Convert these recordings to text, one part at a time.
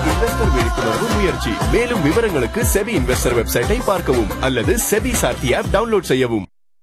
investor விழிப்புணர்வு முயற்சி மேலும் விவரங்களுக்கு செபி இன்வெஸ்டர் வெப்சைட்டை பார்க்கவும் அல்லது செபி சாத்தி ஆப் டவுன்லோட் செய்யவும்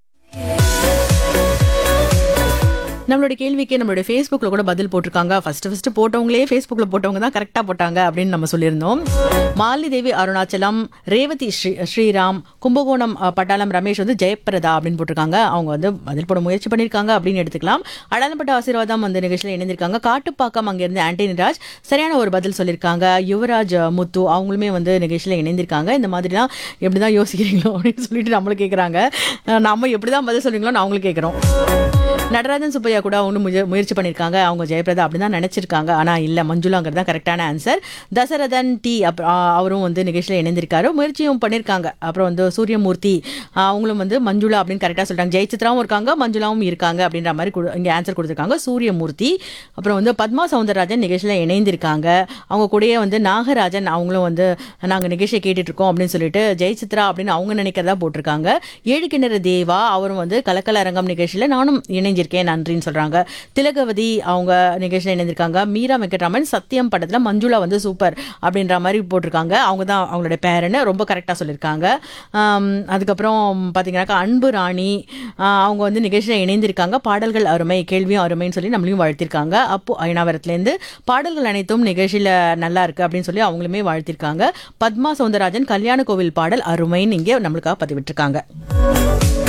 நம்மளுடைய கேள்விக்கு நம்மளுடைய ஃபேஸ்புக்கில் கூட பதில் போட்டிருக்காங்க ஃபர்ஸ்ட் ஃபர்ஸ்ட் போட்டவங்களே ஃபேஸ்புக்கில் போட்டவங்க தான் கரெக்டாக போட்டாங்க அப்படின்னு நம்ம சொல்லியிருந்தோம் மாலினி தேவி அருணாச்சலம் ரேவதி ஸ்ரீ ஸ்ரீராம் கும்பகோணம் அஹ், பட்டாளம் ரமேஷ் வந்து ஜெயப்பிரதா அப்படின்னு போட்டிருக்காங்க அவங்க வந்து பதில் போட முயற்சி பண்ணியிருக்காங்க அப்படின்னு எடுத்துக்கலாம் அடலப்பட்ட ஆசீர்வாதம் அந்த நிகழ்ச்சியில் இணைந்திருக்காங்க காட்டுப்பாக்கம் அங்கேருந்து ஆண்டனி ராஜ் சரியான ஒரு பதில் சொல்லியிருக்காங்க யுவராஜ் அஹ், முத்து அவங்களுமே வந்து நிகழ்ச்சியில் இணைந்திருக்காங்க இந்த மாதிரிலாம் எப்படி தான் யோசிக்கிறீங்களோ அப்படின்னு சொல்லிட்டு நம்மளும் கேட்குறாங்க நம்ம எப்படி தான் பதில் சொல்றீங்களோ நான் அவங்களுக்கு கேட்குறோம் நடராஜன் சுப்பையா கூட ஒன்று முய முயற்சி பண்ணியிருக்காங்க அவங்க ஜெயபிரதா அப்படி தான் நினச்சிருக்காங்க ஆனால் இல்லை மஞ்சுளாங்கிறது தான் கரெக்டான ஆன்சர் தசரதன் டி அப் ஆ, அவரும் வந்து நிகழ்ச்சியில் இணைந்திருக்காரு முயற்சியும் பண்ணியிருக்காங்க அப்புறம் வந்து சூரியமூர்த்தி ஆ, அவங்களும் வந்து மஞ்சுளா அப்படின்னு கரெக்டாக சொல்லிட்டாங்க ஜெயசித்ராவும் இருக்காங்க மஞ்சுளாவும் இருக்காங்க அப்படின்ற மாதிரி கு- இங்கே ஆன்சர் கொடுத்துருக்காங்க சூரியமூர்த்தி அப்புறம் வந்து பத்மா சவுந்தரராஜன் நிகழ்ச்சியில் இணைந்திருக்காங்க அவங்க கூடயே வந்து நாகராஜன் அவங்களும் வந்து நாங்கள் நிகழ்ச்சியை கேட்டுட்டு இருக்கோம் அப்படின்னு சொல்லிட்டு ஜெயசித்ரா அப்படின்னு அவங்க நினைக்கிறதா போட்டிருக்காங்க ஏழு கிணறு தேவா அவரும் வந்து கலக்கல அரங்கம் நிகழ்ச்சியில் நானும் இணைஞ்சிருக்கேன் நன்றின்னு சொல்றாங்க திலகவதி அவங்க நிகழ்ச்சியில் இணைந்திருக்காங்க மீரா வெங்கட்ராமன் சத்தியம் படத்தில் மஞ்சுளா வந்து சூப்பர் அப்படின்ற மாதிரி போட்டிருக்காங்க அவங்க தான் அவங்களோட பேரன்னு ரொம்ப கரெக்டாக சொல்லியிருக்காங்க ஆம், அதுக்கப்புறம் பார்த்தீங்கன்னாக்கா அன்பு ராணி ஆ, அவங்க வந்து நிகழ்ச்சியில் இணைந்திருக்காங்க பாடல்கள் அருமை கேள்வியும் அருமைன்னு சொல்லி நம்மளையும் வாழ்த்திருக்காங்க அப்போ அயனாவரத்துலேருந்து பாடல்கள் அனைத்தும் நிகழ்ச்சியில் நல்லா இருக்கு அப்படின்னு சொல்லி அவங்களுமே வாழ்த்திருக்காங்க பத்மா சவுந்தரராஜன் கல்யாண கோவில் பாடல் அருமைன்னு இங்கே நம்மளுக்காக பதிவிட்டிருக்காங்க